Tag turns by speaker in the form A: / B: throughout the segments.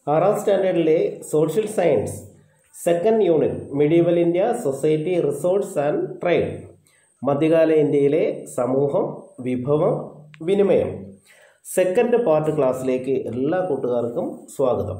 A: ആറാം സ്റ്റാൻഡേർഡിലെ social science second unit medieval India society resource and trade മധ്യകാല ഇന്ത്യയിലെ സമൂഹം വിഭവം വിനിമയം സെക്കൻഡ് പാർട്ട് ക്ലാസ്സിലേക്ക് എല്ലാ കൂട്ടുകാർക്കും സ്വാഗതം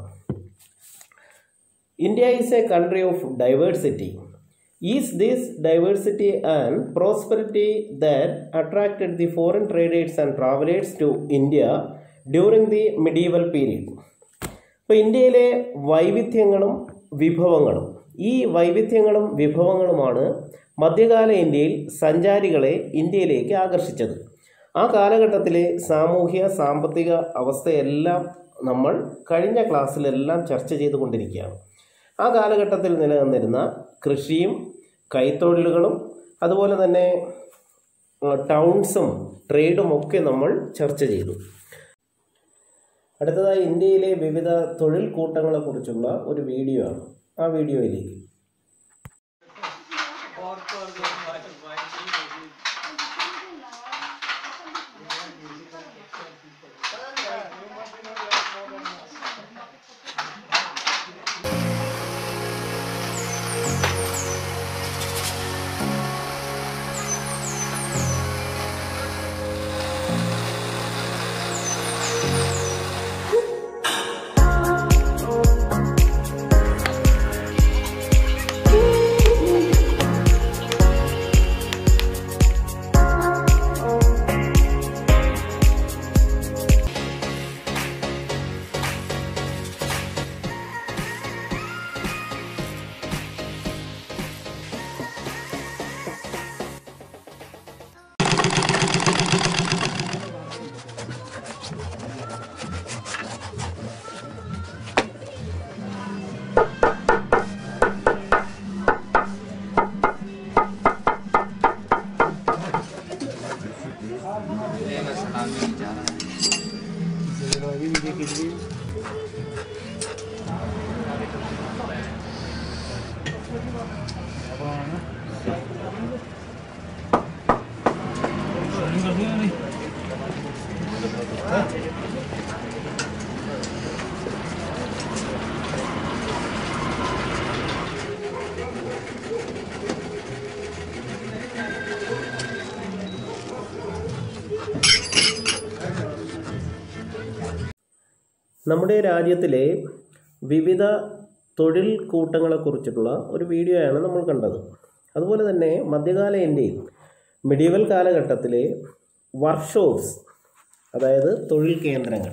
A: India is a country of diversity is this diversity and prosperity that attracted the foreign traders and travellers to India during the medieval period ഇപ്പോൾ ഇന്ത്യയിലെ വൈവിധ്യങ്ങളും വിഭവങ്ങളും ഈ വൈവിധ്യങ്ങളും വിഭവങ്ങളുമാണ് മധ്യകാല ഇന്ത്യയിൽ സഞ്ചാരികളെ ഇന്ത്യയിലേക്ക് ആകർഷിച്ചത് ആ കാലഘട്ടത്തിലെ സാമൂഹ്യ സാമ്പത്തിക അവസ്ഥയെല്ലാം നമ്മൾ കഴിഞ്ഞ ക്ലാസ്സിലെല്ലാം ചർച്ച ചെയ്തുകൊണ്ടിരിക്കുകയാണ് ആ കാലഘട്ടത്തിൽ നിലനിന്നിരുന്ന കൃഷിയും കൈത്തൊഴിലുകളും അതുപോലെ തന്നെ ടൗൺസും ട്രേഡും ഒക്കെ നമ്മൾ ചർച്ച ചെയ്തു അടുത്തതായി ഇന്ത്യയിലെ വിവിധ തൊഴിൽ കൂട്ടങ്ങളെക്കുറിച്ചുള്ള ഒരു വീഡിയോ ആണ് ആ വീഡിയോയിലേക്ക് നമ്മുടെ രാജ്യത്തിലെ വിവിധ തൊഴിൽ കൂട്ടങ്ങളെക്കുറിച്ചിട്ടുള്ള ഒരു വീഡിയോയാണ് നമ്മൾ കണ്ടത് അതുപോലെ തന്നെ മധ്യകാല ഇന്ത്യയിൽ മിഡീവൽ കാലഘട്ടത്തിലെ വർക്ക്ഷോപ്സ് അതായത് തൊഴിൽ കേന്ദ്രങ്ങൾ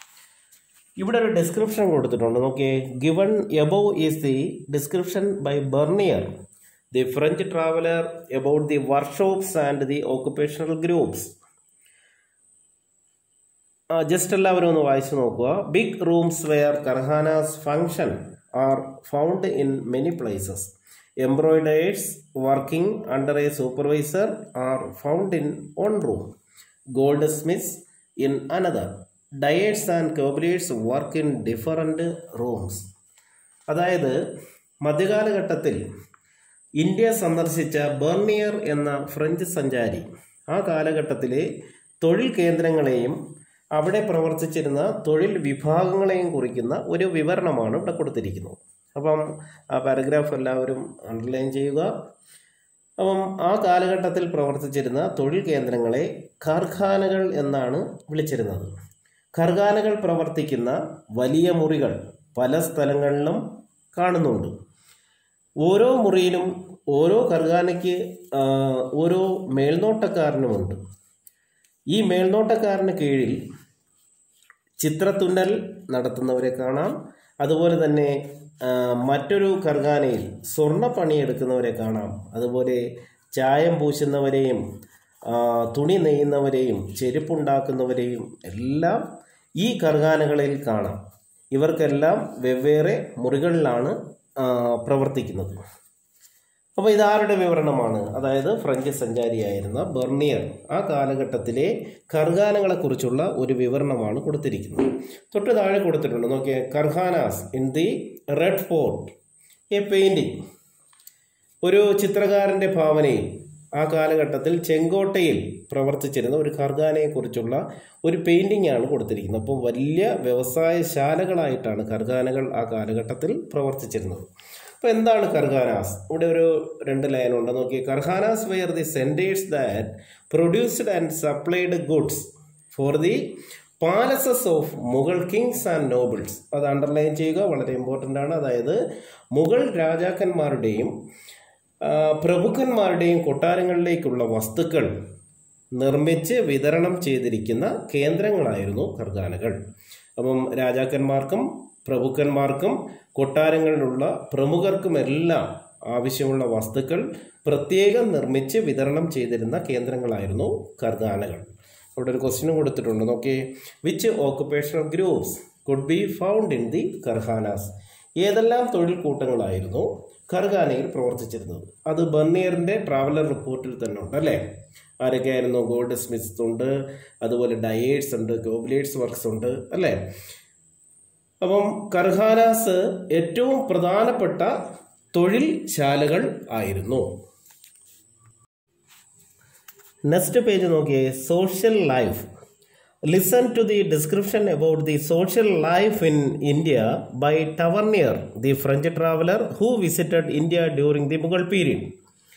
A: ഇവിടെ ഒരു ഡിസ്ക്രിപ്ഷൻ കൊടുത്തിട്ടുണ്ട് നോക്കിയേ given above is the description by Bernier the French traveller about the workshops and the occupational groups just എല്ലാവരും ഒന്ന് വായിച്ചു നോക്കുക big rooms where karkhanas function are found in many places embroiderers working under a supervisor are found in one room gold smiths in another dyers and cobblers work in different rooms അതായത് മധ്യകാലഘട്ടത്തിൽ India സന്ദർശിച്ച vernier എന്ന French സഞ്ചാരി ആ കാലഘട്ടത്തിലെ തൊഴിൽ കേന്ദ്രങ്ങളെയും അവിടെ പ്രവർത്തിച്ചിരുന്ന തൊഴിൽ വിഭാഗങ്ങളെയും കുറിക്കുന്ന ഒരു വിവരണമാണ് ഇവിടെ കൊടുത്തിരിക്കുന്നത് അപ്പം ആ പാരഗ്രാഫ് എല്ലാവരും അണ്ടർലൈൻ ചെയ്യുക അപ്പം ആ കാലഘട്ടത്തിൽ പ്രവർത്തിച്ചിരുന്ന തൊഴിൽ കേന്ദ്രങ്ങളെ ഖാർഖാനകൾ എന്നാണ് വിളിച്ചിരുന്നത് ഖർഖാനകൾ പ്രവർത്തിക്കുന്ന വലിയ മുറികൾ പല സ്ഥലങ്ങളിലും കാണുന്നുണ്ട് ഓരോ മുറിയിലും ഓരോ ഖർഖാനയ്ക്ക് ഓരോ മേൽനോട്ടക്കാരനുമുണ്ട് ഈ മേൽനോട്ടക്കാരന് കീഴിൽ ചിത്രത്തുന്നൽ നടത്തുന്നവരെ കാണാം അതുപോലെ തന്നെ മറ്റൊരു കർഗാനയിൽ സ്വർണ്ണ പണിയെടുക്കുന്നവരെ കാണാം അതുപോലെ ചായം പൂശുന്നവരെയും തുണി നെയ്യുന്നവരെയും ചെരുപ്പുണ്ടാക്കുന്നവരെയും എല്ലാം ഈ കർഗാനകളിൽ കാണാം ഇവർക്കെല്ലാം വെവ്വേറെ മുറികളിലാണ് പ്രവർത്തിക്കുന്നത് അപ്പോൾ ഇതാരുടെ വിവരണമാണ് അതായത് ഫ്രഞ്ച് സഞ്ചാരിയായിരുന്ന ബെർണിയർ ആ കാലഘട്ടത്തിലെ കർഗാനകളെക്കുറിച്ചുള്ള ഒരു വിവരണമാണ് കൊടുത്തിരിക്കുന്നത് തൊട്ട് താഴെ കൊടുത്തിട്ടുണ്ട് നോക്കിയേ karkhanas in the red fort a painting ഒരു ചിത്രകാരൻ്റെ ഭാവനയിൽ ആ കാലഘട്ടത്തിൽ ചെങ്കോട്ടയിൽ പ്രവർത്തിച്ചിരുന്ന ഒരു ഖർഗാനയെക്കുറിച്ചുള്ള ഒരു പെയിൻറ്റിംഗ് ആണ് കൊടുത്തിരിക്കുന്നത് അപ്പോൾ വലിയ വ്യവസായശാലകളായിട്ടാണ് ഖർഗാനകൾ ആ കാലഘട്ടത്തിൽ പ്രവർത്തിച്ചിരുന്നത് അപ്പോൾ എന്താണ് കർഖാനാസ് ഇവിടെ ഒരു രണ്ട് ലൈൻ ഉണ്ട് നോക്കി karkhanas were the centres that produced and supplied goods for the palaces of Mughal kings and nobles അത് അണ്ടർലൈൻ ചെയ്യുക വളരെ ഇമ്പോർട്ടൻ്റ് ആണ് അതായത് മുഗൾ രാജാക്കന്മാരുടെയും ആ, പ്രഭുക്കന്മാരുടെയും കൊട്ടാരങ്ങളിലേക്കുള്ള വസ്തുക്കൾ നിർമ്മിച്ച് വിതരണം ചെയ്തിരിക്കുന്ന കേന്ദ്രങ്ങളായിരുന്നു ഖർഗാനകൾ അപ്പം രാജാക്കന്മാർക്കും പ്രഭുക്കന്മാർക്കും കൊട്ടാരങ്ങളിലുള്ള പ്രമുഖർക്കുമെല്ലാം ആവശ്യമുള്ള വസ്തുക്കൾ പ്രത്യേകം നിർമ്മിച്ച് വിതരണം ചെയ്തിരുന്ന കേന്ദ്രങ്ങളായിരുന്നു ഖർഗാനകൾ അവിടെ ഒരു ക്വസ്റ്റ്യനും കൊടുത്തിട്ടുണ്ട് നോക്കിയേ which occupational groups could be found in the karkhanas ഏതെല്ലാം തൊഴിൽ കൂട്ടങ്ങളായിരുന്നു ഖർഗാനയിൽ പ്രവർത്തിച്ചിരുന്നത് അത് ബർണിയറിൻ്റെ ട്രാവലർ റിപ്പോർട്ടിൽ തന്നെ ഉണ്ട് അല്ലേ ആരൊക്കെയായിരുന്നു ഗോൾഡ് സ്മിത്സ് ഉണ്ട് അതുപോലെ ഡയേഴ്സ് ഉണ്ട് ഗോബ്ലേറ്റ്സ് വർക്ക്സ് ഉണ്ട് അല്ലേ അപ്പം കർഹാനാസ് ഏറ്റവും പ്രധാനപ്പെട്ട തൊഴിൽ ശാലകൾ ആയിരുന്നു നെക്സ്റ്റ് പേജ് നോക്കിയേ social life listen to the description about the social life in India by Tavernier the French traveller who visited India during the Mughal period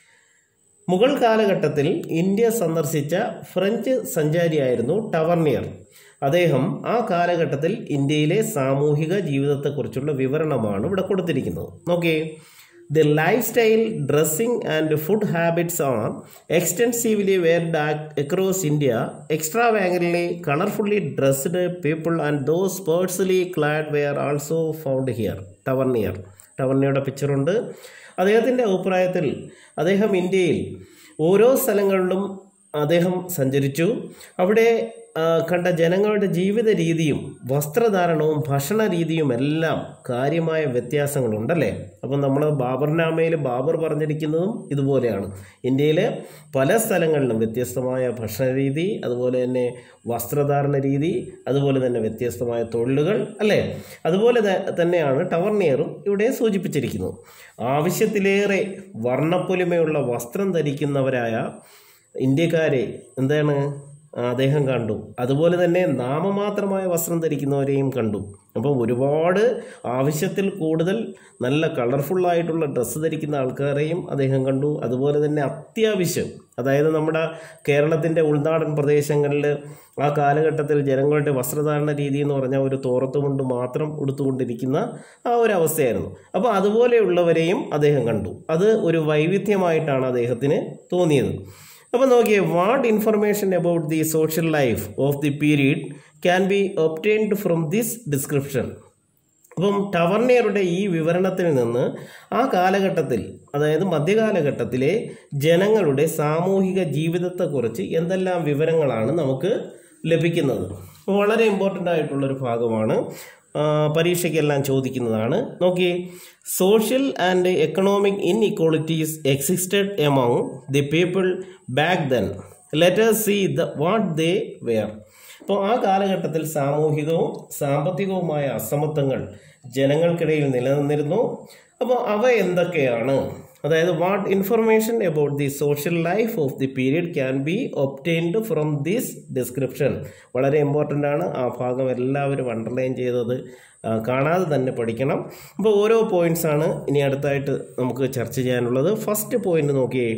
A: Mughal കാലഘട്ടത്തിൽ ഇന്ത്യ സന്ദർശിച്ച ഫ്രഞ്ച് സഞ്ചാരിയായിരുന്നു ടവർണിയർ അദ്ദേഹം ആ കാലഘട്ടത്തിൽ ഇന്ത്യയിലെ സാമൂഹിക ജീവിതത്തെക്കുറിച്ചുള്ള വിവരണമാണ് ഇവിടെ കൊടുത്തിരിക്കുന്നത് നോക്കിയേ the life style dressing and food habits are extensively varied across India extravagantly colourfully dressed people and those sparsely clad were also found here Tavernier ടവർണിയുടെ പിക്ചറുണ്ട് അദ്ദേഹത്തിൻ്റെ അഭിപ്രായത്തിൽ അദ്ദേഹം ഇന്ത്യയിൽ ഓരോ സ്ഥലങ്ങളിലും അദ്ദേഹം സഞ്ചരിച്ചു അവിടെ ആ, കണ്ട ജനങ്ങളുടെ ജീവിത രീതിയും വസ്ത്രധാരണവും ഭക്ഷണ രീതിയും എല്ലാം കാര്യമായ വ്യത്യാസങ്ങളുണ്ടല്ലേ അപ്പം നമ്മൾ ബാബർനാമയിൽ ബാബർ പറഞ്ഞിരിക്കുന്നതും ഇതുപോലെയാണ് ഇന്ത്യയിലെ പല സ്ഥലങ്ങളിലും വ്യത്യസ്തമായ ഭക്ഷണ രീതി അതുപോലെ തന്നെ വസ്ത്രധാരണ രീതി അതുപോലെ തന്നെ വ്യത്യസ്തമായ തൊഴിലുകൾ അല്ലേ അതുപോലെ ത- തന്നെയാണ് ടവർണിയറും ഇവിടെ സൂചിപ്പിച്ചിരിക്കുന്നത് ആവശ്യത്തിലേറെ വർണ്ണപ്പൊലിമയുള്ള വസ്ത്രം ധരിക്കുന്നവരായ ഇന്ത്യക്കാരെ എന്താണ് അദ്ദേഹം കണ്ടു അതുപോലെ തന്നെ നാമമാത്രമായ വസ്ത്രം ധരിക്കുന്നവരെയും കണ്ടു അപ്പം ഒരുപാട് ആവശ്യത്തിൽ കൂടുതൽ നല്ല കളർഫുള്ളായിട്ടുള്ള ഡ്രസ്സ് ധരിക്കുന്ന ആൾക്കാരെയും അദ്ദേഹം കണ്ടു അതുപോലെ തന്നെ അത്യാവശ്യം അതായത് നമ്മുടെ കേരളത്തിൻ്റെ ഉൾനാടൻ പ്രദേശങ്ങളിൽ ആ കാലഘട്ടത്തിൽ ജനങ്ങളുടെ വസ്ത്രധാരണ രീതി എന്ന് പറഞ്ഞാൽ ഒരു തോറത്ത് കൊണ്ട് മാത്രം ഉടുത്തുകൊണ്ടിരിക്കുന്ന ആ ഒരു അവസ്ഥയായിരുന്നു അപ്പോൾ അതുപോലെയുള്ളവരെയും അദ്ദേഹം കണ്ടു അത് ഒരു വൈവിധ്യമായിട്ടാണ് അദ്ദേഹത്തിന് തോന്നിയത് അപ്പോൾ നോക്കിയേ what information about the social life of the period can be obtained from this description അപ്പം ടവർണിയറുടെ ഈ വിവരണത്തിൽ നിന്ന് ആ കാലഘട്ടത്തിൽ അതായത് മധ്യകാലഘട്ടത്തിലെ ജനങ്ങളുടെ സാമൂഹിക ജീവിതത്തെക്കുറിച്ച് എന്തെല്ലാം വിവരങ്ങളാണ് നമുക്ക് ലഭിക്കുന്നത് അപ്പോൾ വളരെ ഇമ്പോർട്ടൻ്റ് ആയിട്ടുള്ളൊരു ഭാഗമാണ് ആ, പരീക്ഷയ്ക്കെല്ലാം ചോദിക്കുന്നതാണ് നോക്കിയേ social and economic inequalities existed among the people back then let's see the what they were അപ്പോൾ ആ കാലഘട്ടത്തിൽ സാമൂഹികവും സാമ്പത്തികവുമായ അസമത്വങ്ങൾ ജനങ്ങൾക്കിടയിൽ നിലനിന്നിരുന്നു അപ്പോൾ അവ എന്തൊക്കെയാണ് അതായത് what information about the social life of the period can be obtained from this description വളരെ ഇമ്പോർട്ടൻ്റ് ആണ് ആ ഭാഗം എല്ലാവരും അണ്ടർലൈൻ ചെയ്തത് ആ, കാണാതെ തന്നെ പഠിക്കണം അപ്പോൾ ഓരോ പോയിന്റ്സ് ആണ് ഇനി അടുത്തായിട്ട് നമുക്ക് ചർച്ച ചെയ്യാനുള്ളത് ഫസ്റ്റ് പോയിന്റ് നോക്കിയേ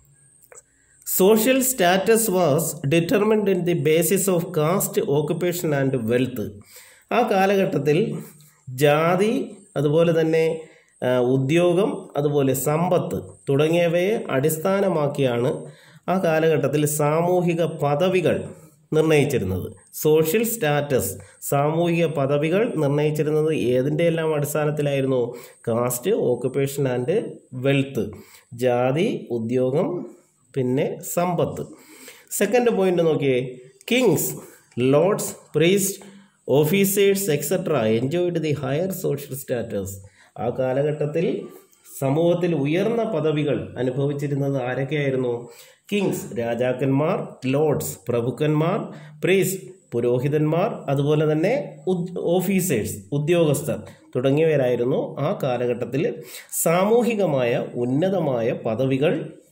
A: social status was determined in the basis of caste occupation and wealth ആ കാലഘട്ടത്തിൽ ജാതി അതുപോലെ തന്നെ ആ, ഉദ്യോഗം അതുപോലെ സമ്പത്ത് തുടങ്ങിയവയെ അടിസ്ഥാനമാക്കിയാണ് ആ കാലഘട്ടത്തിൽ സാമൂഹിക പദവികൾ നിർണയിച്ചിരുന്നത് സോഷ്യൽ സ്റ്റാറ്റസ് സാമൂഹിക പദവികൾ നിർണയിച്ചിരുന്നത് ഏതിൻ്റെ എല്ലാം അടിസ്ഥാനത്തിലായിരുന്നു കാസ്റ്റ് ഓക്കുപ്പേഷൻ ആൻഡ് വെൽത്ത് ജാതി ഉദ്യോഗം പിന്നെ സമ്പത്ത് സെക്കൻഡ് പോയിന്റ് നോക്കിയേ kings lords priest officers etcetera enjoyed the higher social status ആ കാലഘട്ടത്തിൽ സമൂഹത്തിൽ ഉയർന്ന പദവികൾ അനുഭവിച്ചിരുന്നത് ആരൊക്കെയായിരുന്നു കിങ്സ് രാജാക്കന്മാർ ലോർഡ്സ് പ്രഭുക്കന്മാർ പ്രീസ്റ്റ് പുരോഹിതന്മാർ അതുപോലെ തന്നെ ഉദ്- ഓഫീസേഴ്സ് ഉദ്യോഗസ്ഥർ തുടങ്ങിയവരായിരുന്നു ആ കാലഘട്ടത്തിൽ സാമൂഹികമായ ഉന്നതമായ പദവികൾ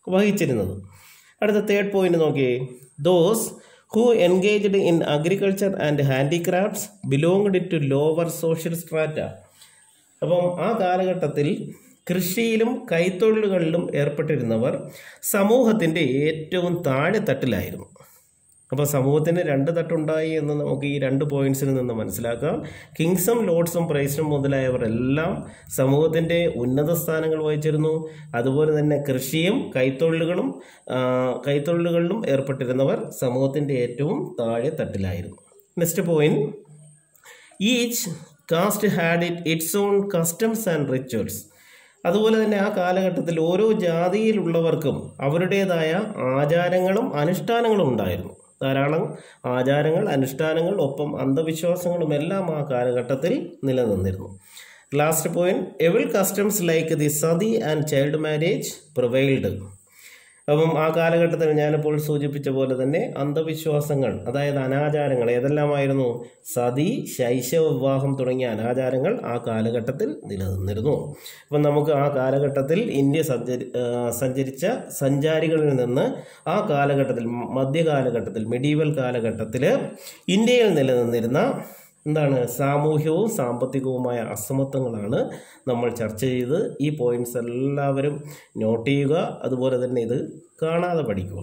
A: വഹിച്ചിരുന്നത് അടുത്ത തേർഡ് പോയിന്റ് നോക്കിയേ those who engaged in agriculture and handicrafts belonged to lower social strata അപ്പം ആ കാലഘട്ടത്തിൽ കൃഷിയിലും കൈത്തൊഴിലുകളിലും ഏർപ്പെട്ടിരുന്നവർ സമൂഹത്തിൻ്റെ ഏറ്റവും താഴെ തട്ടിലായിരുന്നു അപ്പോൾ സമൂഹത്തിന് രണ്ട് തട്ടുണ്ടായി എന്ന് നമുക്ക് ഈ രണ്ട് പോയിന്റ്സിൽ നിന്ന് മനസ്സിലാക്കാം കിങ്സും ലോർഡ്സും പ്രൈസും മുതലായവർ എല്ലാം സമൂഹത്തിൻ്റെ ഉന്നത സ്ഥാനങ്ങൾ വഹിച്ചിരുന്നു അതുപോലെ തന്നെ കൃഷിയും കൈത്തൊഴിലുകളും ആ, കൈത്തൊഴിലുകളിലും ഏർപ്പെട്ടിരുന്നവർ സമൂഹത്തിൻ്റെ ഏറ്റവും താഴെ തട്ടിലായിരുന്നു next point each caste had it its own customs and rituals അതുപോലെ തന്നെ ആ കാലഘട്ടത്തിൽ ഓരോ ജാതിയിലുള്ളവർക്കും അവരുടേതായ ആചാരങ്ങളും അനുഷ്ഠാനങ്ങളും ഉണ്ടായിരുന്നു ധാരാളം ആചാരങ്ങൾ അനുഷ്ഠാനങ്ങൾ ഒപ്പം അന്ധവിശ്വാസങ്ങളും എല്ലാം ആ കാലഘട്ടത്തിൽ നിലനിന്നിരുന്നു last point evil customs like the sati and child marriage prevailed അപ്പം ആ കാലഘട്ടത്തിൽ ഞാനിപ്പോൾ സൂചിപ്പിച്ച പോലെ തന്നെ അന്ധവിശ്വാസങ്ങൾ അതായത് അനാചാരങ്ങൾ ഏതെല്ലാമായിരുന്നു സതി ശൈശവ വിവാഹം തുടങ്ങിയ അനാചാരങ്ങൾ ആ കാലഘട്ടത്തിൽ നിലനിന്നിരുന്നു അപ്പം നമുക്ക് ആ കാലഘട്ടത്തിൽ ഇന്ത്യ സഞ്ചരി ആ, സഞ്ചരിച്ച സഞ്ചാരികളിൽ നിന്ന് ആ കാലഘട്ടത്തിൽ മധ്യകാലഘട്ടത്തിൽ മെഡീവൽ കാലഘട്ടത്തിൽ ഇന്ത്യയിൽ നിലനിന്നിരുന്ന എന്താണ് സാമൂഹ്യവും സാമ്പത്തികവുമായ അസമത്വങ്ങളാണ് നമ്മൾ ചർച്ച ചെയ്ത് ഈ പോയിന്റ്സ് എല്ലാവരും നോട്ട് ചെയ്യുക അതുപോലെ തന്നെ ഇത് കാണാതെ പഠിക്കുക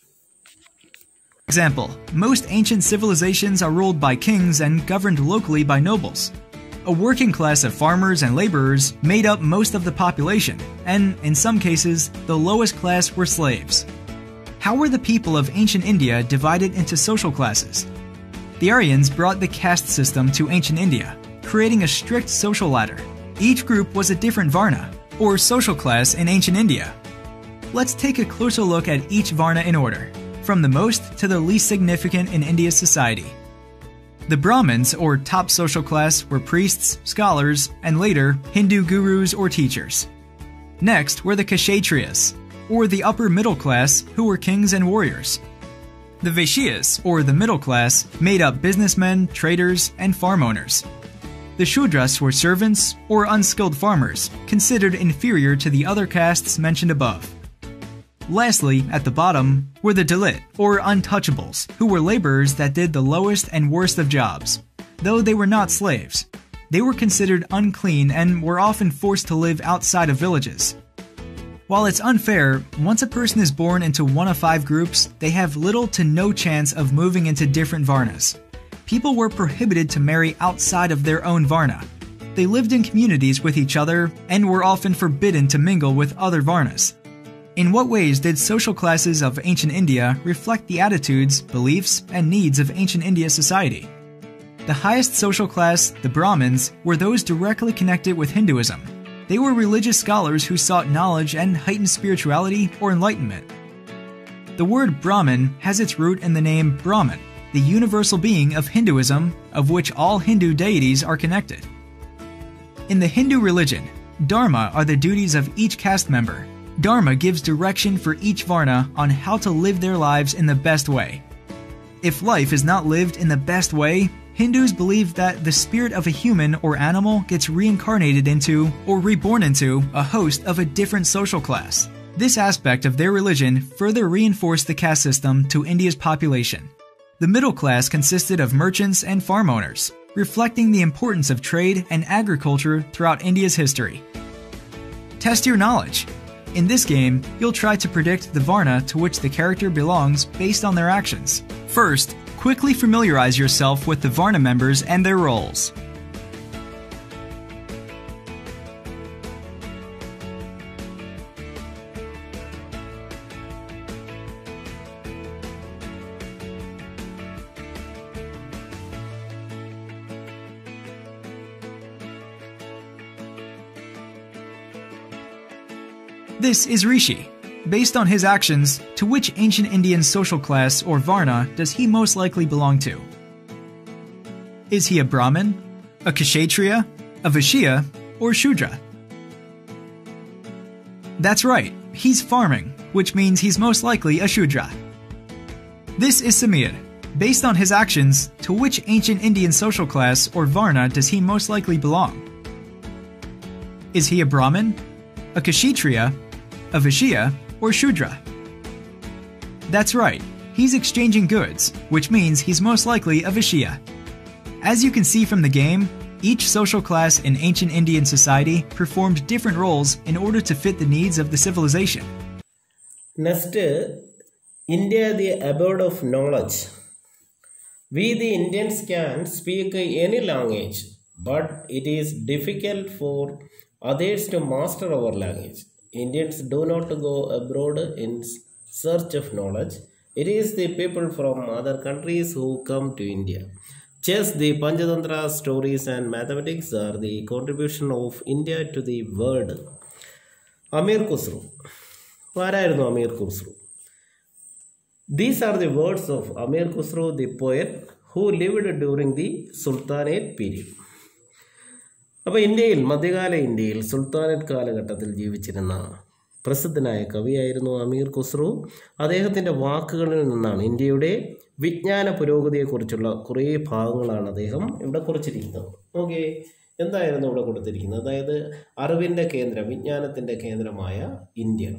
B: Example Most ancient civilizations are ruled by kings and governed locally by nobles. A working class of farmers and laborers made up most of the population, and in some cases, the lowest class were slaves. How were the people of ancient India divided into social classes? The Aryans brought the caste system to ancient India, creating a strict social ladder. Each group was a different Varna, or social class in ancient India. Let's take a closer look at each Varna in order, from the most to the least significant in India's society. The Brahmins, or top social class, were priests, scholars, and later, Hindu gurus or teachers. Next were the Kshatriyas, or the upper middle class, who were kings and warriors. The Vaishyas, or the middle class, made up businessmen, traders, and farm owners. The Shudras were servants or unskilled farmers, considered inferior to the other castes mentioned above. Lastly, at the bottom, were the Dalit, or untouchables, who were laborers that did the lowest and worst of jobs. Though they were not slaves, they were considered unclean and were often forced to live outside of villages. While it's unfair, once a person is born into one of five groups, they have little to no chance of moving into different Varnas. People were prohibited to marry outside of their own Varna. They lived in communities with each other and were often forbidden to mingle with other Varnas. In what ways did social classes of ancient India reflect the attitudes, beliefs, and needs of ancient India society? The highest social class, the Brahmins, were those directly connected with Hinduism. They were religious scholars who sought knowledge and heightened spirituality or enlightenment. The word Brahmin has its root in the name Brahman, the universal being of Hinduism, of which all Hindu deities are connected. In the Hindu religion, Dharma are the duties of each caste member. Dharma gives direction for each Varna on how to live their lives in the best way. If life is not lived in the best way, Hindus believe that the spirit of a human or animal gets reincarnated into or reborn into a host of a different social class. This aspect of their religion further reinforced the caste system to India's population. The middle class consisted of merchants and farm owners, reflecting the importance of trade and agriculture throughout India's history. Test your knowledge. In this game, you'll try to predict the Varna to which the character belongs based on their actions. First, quickly familiarize yourself with the Varna members and their roles. This is Rishi. Based on his actions, to which ancient Indian social class or Varna does he most likely belong to? Is he a Brahmin, a Kshatriya, a Vaishya, or Shudra? That's right, he's farming, which means he's most likely a Shudra. This is Samir. Based on his actions, to which ancient Indian social class or Varna does he most likely belong? Is he a Brahmin, a Kshatriya, a Vaishya, or Shudra? That's right, he's exchanging goods, which means he's most likely a Vishya. As you can see from the game, each social class in ancient Indian society performed different roles in order to fit the needs of the civilization.
A: Next, India, the abode of knowledge. We, the Indians, can speak any language, but it is difficult for others to master our language. Indians do not go abroad in search of knowledge. It is the people from other countries who come to India. Chess, the Panchatantra stories, and mathematics are the contribution of India to the world. Amir Khusrau ആരായിരുന്നു Amir Khusrau these are the words of Amir Khusrau the poet who lived during the sultanate period അപ്പോൾ ഇന്ത്യയിൽ മധ്യകാല ഇന്ത്യയിൽ sultanate കാലഘട്ടത്തിൽ ജീവിച്ചിരുന്ന പ്രസിദ്ധനായ കവിയായിരുന്നു അമീർ ഖുസ്രു അദ്ദേഹത്തിൻ്റെ വാക്കുകളിൽ നിന്നാണ് ഇന്ത്യയുടെ വിജ്ഞാന പുരോഗതിയെക്കുറിച്ചുള്ള കുറേ ഭാഗങ്ങളാണ് അദ്ദേഹം ഇവിടെ കുറിച്ചിരിക്കുന്നത് ഓക്കെ എന്തായിരുന്നു ഇവിടെ കൊടുത്തിരിക്കുന്നത് അതായത് അറിവിൻ്റെ കേന്ദ്രം വിജ്ഞാനത്തിൻ്റെ കേന്ദ്രമായ ഇന്ത്യ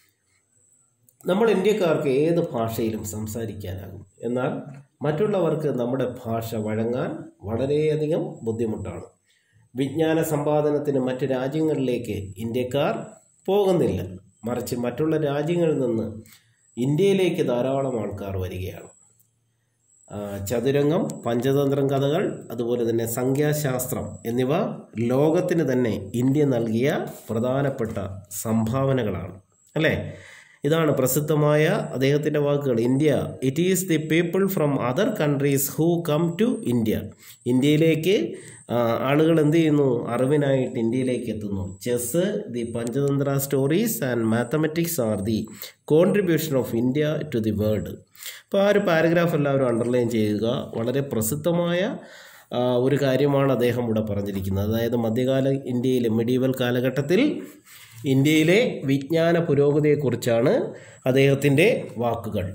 A: നമ്മൾ ഇന്ത്യക്കാർക്ക് ഏത് ഭാഷയിലും സംസാരിക്കാനാകും എന്നാൽ മറ്റുള്ളവർക്ക് നമ്മുടെ ഭാഷ വഴങ്ങാൻ വളരെയധികം ബുദ്ധിമുട്ടാണ് വിജ്ഞാന സമ്പാദനത്തിന് മറ്റ് രാജ്യങ്ങളിലേക്ക് ഇന്ത്യക്കാർ പോകുന്നില്ല മറിച്ച് മറ്റുള്ള രാജ്യങ്ങളിൽ നിന്ന് ഇന്ത്യയിലേക്ക് ധാരാളം ആൾക്കാർ വരികയാണ് ആ, ചതുരംഗം പഞ്ചതന്ത്രം കഥകൾ അതുപോലെ തന്നെ സംഖ്യാശാസ്ത്രം എന്നിവ ലോകത്തിന് തന്നെ ഇന്ത്യ നൽകിയ പ്രധാനപ്പെട്ട സംഭാവനകളാണ് അല്ലേ ഇതാണ് പ്രസിദ്ധമായ അദ്ദേഹത്തിൻ്റെ വാക്കുകൾ India it is the people from other countries who come to India ഇന്ത്യയിലേക്ക് ആ, ആളുകൾ എന്ത് ചെയ്യുന്നു അറിവിനായിട്ട് ഇന്ത്യയിലേക്ക് എത്തുന്നു chess the Panchatantra stories and mathematics are the contribution of India to the world അപ്പോൾ ആ ഒരു പാരഗ്രാഫ് എല്ലാവരും അണ്ടർലൈൻ ചെയ്യുക വളരെ പ്രസിദ്ധമായ ആ, ഒരു കാര്യമാണ് അദ്ദേഹം ഇവിടെ പറഞ്ഞിരിക്കുന്നത് അതായത് മധ്യകാല ഇന്ത്യയിലെ മെഡീവൽ കാലഘട്ടത്തിൽ ഇന്ത്യയിലെ വിജ്ഞാന പുരോഗതിയെക്കുറിച്ചാണ് അദ്ദേഹത്തിൻ്റെ വാക്കുകൾ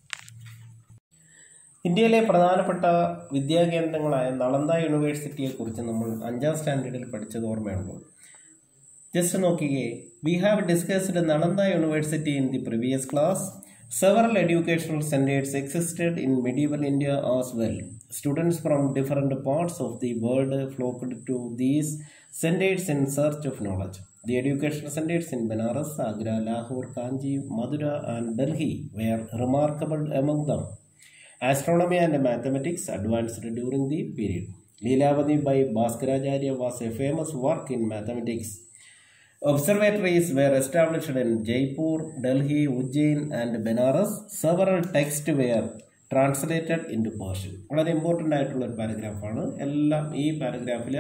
A: ഇന്ത്യയിലെ പ്രധാനപ്പെട്ട വിദ്യാകേന്ദ്രങ്ങളായ നളന്ദ യൂണിവേഴ്സിറ്റിയെക്കുറിച്ച് നമ്മൾ അഞ്ചാം സ്റ്റാൻഡേർഡിൽ പഠിച്ചത് ഓർമ്മയുണ്ടോ ജസ്റ്റ് നോക്കിക്കേ we have discussed Nalanda university in the previous class several educational centres existed in medieval India as well students from different parts of the world flocked to these centres in search of knowledge the educational centres in Banaras Agra Lahore Kanchi Madurai and Delhi were remarkable among them Astronomy and mathematics advanced during the period. Leelavati by Bhaskaracharya was a famous work in mathematics. Observatories were established in Jaipur, Delhi, Ujjain, and Benares. Several texts were translated into Persian. വളരെ important ആയിട്ടുള്ള ഒരു പാരഗ്രാഫാണ് എല്ലാം ഈ പാരഗ്രാഫിൽ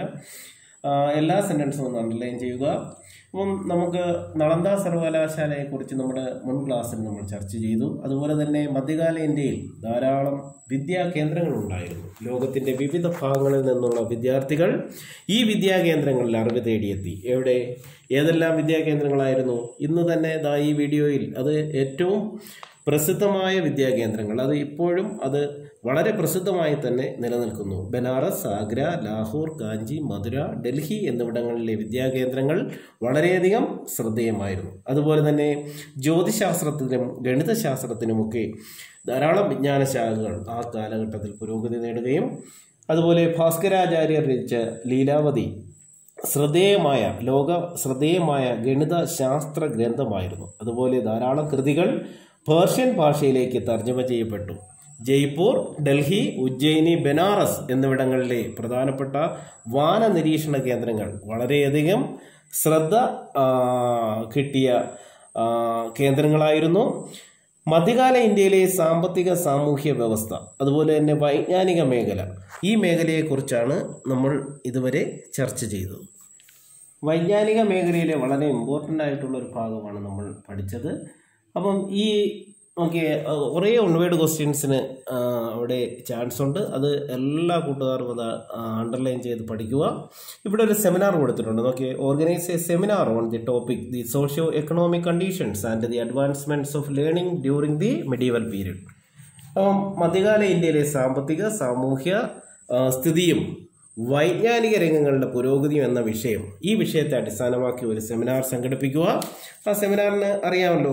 A: എല്ലാ സെൻറ്റൻസും ഒന്ന് underline ചെയ്യുക അപ്പം നമുക്ക് നളന്ദ സർവകലാശാലയെക്കുറിച്ച് നമ്മുടെ മുൻ ക്ലാസ്സിൽ നമ്മൾ ചർച്ച ചെയ്തു അതുപോലെ തന്നെ മധ്യകാല ഇന്ത്യയിൽ ധാരാളം വിദ്യാ കേന്ദ്രങ്ങളുണ്ടായിരുന്നു ലോകത്തിൻ്റെ വിവിധ ഭാഗങ്ങളിൽ നിന്നുള്ള വിദ്യാർത്ഥികൾ ഈ വിദ്യാകേന്ദ്രങ്ങളിൽ അറിവ് തേടിയെത്തി എവിടെ ഏതെല്ലാം വിദ്യാകേന്ദ്രങ്ങളായിരുന്നു ഇന്ന് തന്നെ ദാ ഈ വീഡിയോയിൽ അത് ഏറ്റവും പ്രസിദ്ധമായ വിദ്യാകേന്ദ്രങ്ങൾ അത് ഇപ്പോഴും അത് വളരെ പ്രസിദ്ധമായി തന്നെ നിലനിൽക്കുന്നു ബനാറസ് ആഗ്ര ലാഹോർ കാഞ്ചി മധുര ഡൽഹി എന്നിവിടങ്ങളിലെ വിദ്യാകേന്ദ്രങ്ങൾ വളരെയധികം ശ്രദ്ധേയമായിരുന്നു അതുപോലെ തന്നെ ജ്യോതിശാസ്ത്രത്തിനും ഗണിതശാസ്ത്രത്തിനുമൊക്കെ ധാരാളം വിജ്ഞാന ശാഖകൾ ആ കാലഘട്ടത്തിൽ പുരോഗതി നേടുകയും അതുപോലെ ഭാസ്കരാചാര്യർ രചിച്ച ലീലാവതി ശ്രദ്ധേയമായ ലോക ശ്രദ്ധേയമായ ഗണിത ശാസ്ത്ര ഗ്രന്ഥമായിരുന്നു അതുപോലെ ധാരാളം കൃതികൾ പേർഷ്യൻ ഭാഷയിലേക്ക് തർജ്ജമ ചെയ്യപ്പെട്ടു ജയ്പൂർ ഡൽഹി ഉജ്ജയിനി ബനാറസ് എന്നിവിടങ്ങളിലെ പ്രധാനപ്പെട്ട വാന നിരീക്ഷണ കേന്ദ്രങ്ങൾ വളരെയധികം ശ്രദ്ധ ആ, കിട്ടിയ ആ, കേന്ദ്രങ്ങളായിരുന്നു മധ്യകാല ഇന്ത്യയിലെ സാമ്പത്തിക സാമൂഹ്യ വ്യവസ്ഥ അതുപോലെ തന്നെ വൈജ്ഞാനിക മേഖല ഈ മേഖലയെക്കുറിച്ചാണ് നമ്മൾ ഇതുവരെ ചർച്ച ചെയ്തത് വൈജ്ഞാനിക മേഖലയിലെ വളരെ ഇമ്പോർട്ടൻ്റ് ആയിട്ടുള്ള ഒരു ഭാഗമാണ് നമ്മൾ പഠിച്ചത് അപ്പം ഈ ഓക്കെ കുറേ ഒൺവേഡ് ക്വസ്റ്റ്യൻസിന് അവിടെ ചാൻസ് ഉണ്ട് അത് എല്ലാ കൂട്ടുകാരും അത് അണ്ടർലൈൻ ചെയ്ത് പഠിക്കുക ഇവിടെ ഒരു സെമിനാർ കൊടുത്തിട്ടുണ്ട് നോക്കിയേ organise a seminar on the topic the socio economic conditions and the advancements of learning during the medieval period അപ്പം മധ്യകാല ഇന്ത്യയിലെ സാമ്പത്തിക സാമൂഹ്യ ആ, സ്ഥിതിയും വൈജ്ഞാനിക രംഗങ്ങളുടെ പുരോഗതിയും എന്ന വിഷയം ഈ വിഷയത്തെ അടിസ്ഥാനമാക്കി ഒരു സെമിനാർ സംഘടിപ്പിക്കുക ആ സെമിനാറിന് അറിയാമല്ലോ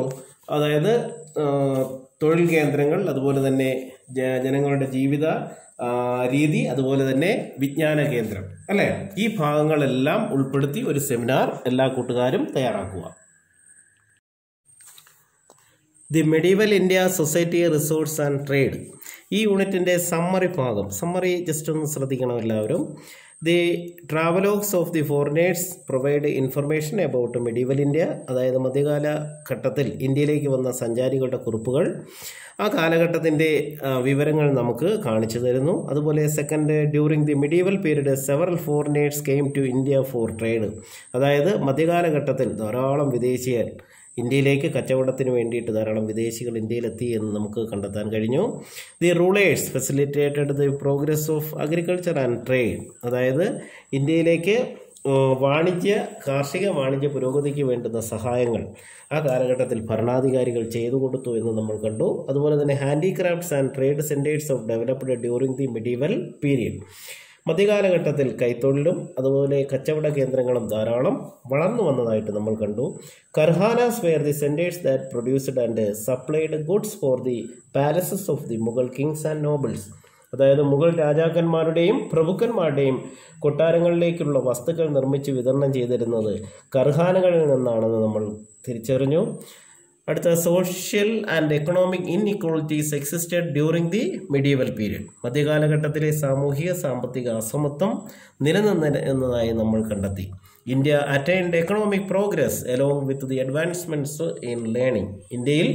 A: അതായത് ആ, തൊഴിൽ കേന്ദ്രങ്ങൾ അതുപോലെ തന്നെ ജ- ജനങ്ങളുടെ ജീവിത ആ, രീതി അതുപോലെ തന്നെ വിജ്ഞാന കേന്ദ്രം അല്ലേ ഈ ഭാഗങ്ങളെല്ലാം ഉൾപ്പെടുത്തി ഒരു സെമിനാർ എല്ലാ കൂട്ടുകാരും തയ്യാറാക്കുക the medieval India society resources and trade ഈ യൂണിറ്റിൻ്റെ സമ്മറി ഭാഗം സമ്മറി ജസ്റ്റ് ഒന്ന് ശ്രദ്ധിക്കണം എല്ലാവരും the travelogues of the foreigners provide information about medieval India അതായത് മധ്യകാല ഘട്ടത്തിൽ ഇന്ത്യയിലേക്ക് വന്ന സഞ്ചാരികളുടെ കുറിപ്പുകൾ ആ കാലഘട്ടത്തിൻ്റെ ആ, വിവരങ്ങൾ നമുക്ക് കാണിച്ചു തരുന്നു അതുപോലെ second during the medieval period several foreigners came to India for trade അതായത് മധ്യകാലഘട്ടത്തിൽ ധാരാളം വിദേശീയർ ഇന്ത്യയിലേക്ക് കച്ചവടത്തിന് വേണ്ടിയിട്ട് ധാരാളം വിദേശികൾ ഇന്ത്യയിലെത്തി എന്ന് നമുക്ക് കണ്ടെത്താൻ കഴിഞ്ഞു the rulers facilitated the progress of agriculture and trade അതായത് ഇന്ത്യയിലേക്ക് ഏഹ്, വാണിജ്യ കാർഷിക വാണിജ്യ പുരോഗതിക്ക് വേണ്ടുന്ന സഹായങ്ങൾ ആ കാലഘട്ടത്തിൽ ഭരണാധികാരികൾ ചെയ്തു കൊടുത്തു എന്ന് നമ്മൾ കണ്ടു അതുപോലെ തന്നെ handicrafts and trade centres of developed during the medieval period മധ്യകാലഘട്ടത്തിൽ കൈത്തൊഴിലും അതുപോലെ കച്ചവട കേന്ദ്രങ്ങളും ധാരാളം വളർന്നു വന്നതായിട്ട് നമ്മൾ കണ്ടു karkhanas were the centres that produced and supplied goods for the palaces of the Mughal kings and nobles അതായത് മുഗൾ രാജാക്കന്മാരുടെയും പ്രഭുക്കന്മാരുടെയും കൊട്ടാരങ്ങളിലേക്കുള്ള വസ്തുക്കൾ നിർമ്മിച്ച് വിതരണം ചെയ്തിരുന്നത് കർഹാനകളിൽ നിന്നാണെന്ന് നമ്മൾ തിരിച്ചറിഞ്ഞു അടുത്ത social and economic inequalities existed during the medieval period മധ്യകാലഘട്ടത്തിലെ സാമൂഹിക സാമ്പത്തിക അസമത്വം നിലനിന്നിരുന്നതായി നമ്മൾ കണ്ടെത്തി India attained economic progress along with the advancements in learning ഇന്ത്യയിൽ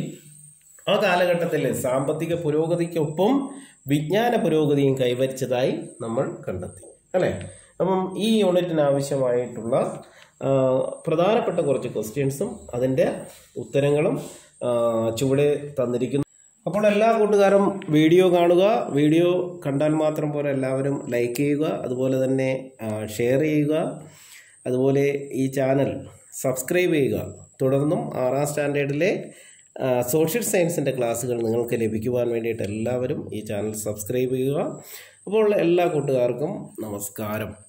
A: ആ കാലഘട്ടത്തിൽ സാമ്പത്തിക പുരോഗതിക്കൊപ്പം വിജ്ഞാന പുരോഗതിയും കൈവരിച്ചതായി നമ്മൾ കണ്ടെത്തി അല്ലേ അപ്പം ഈ യൂണിറ്റിന് ആവശ്യമായിട്ടുള്ള ആ, പ്രധാനപ്പെട്ട കുറച്ച് ക്വസ്റ്റ്യൻസും അതിൻ്റെ ഉത്തരങ്ങളും ആ, ചുവടെ തന്നിരിക്കുന്നു അപ്പോൾ എല്ലാ കൂട്ടുകാരും വീഡിയോ കാണുക വീഡിയോ കണ്ടാൽ മാത്രം പോലെ എല്ലാവരും ലൈക്ക് ചെയ്യുക അതുപോലെ തന്നെ ഷെയർ ചെയ്യുക അതുപോലെ ഈ ചാനൽ സബ്സ്ക്രൈബ് ചെയ്യുക തുടർന്നും ആറാം സ്റ്റാൻഡേർഡിലെ സോഷ്യൽ സയൻസിൻ്റെ ക്ലാസ്സുകൾ നിങ്ങൾക്ക് ലഭിക്കുവാൻ വേണ്ടിയിട്ട് എല്ലാവരും ഈ ചാനൽ സബ്സ്ക്രൈബ് ചെയ്യുക അപ്പോൾ എല്ലാ കൂട്ടുകാർക്കും നമസ്കാരം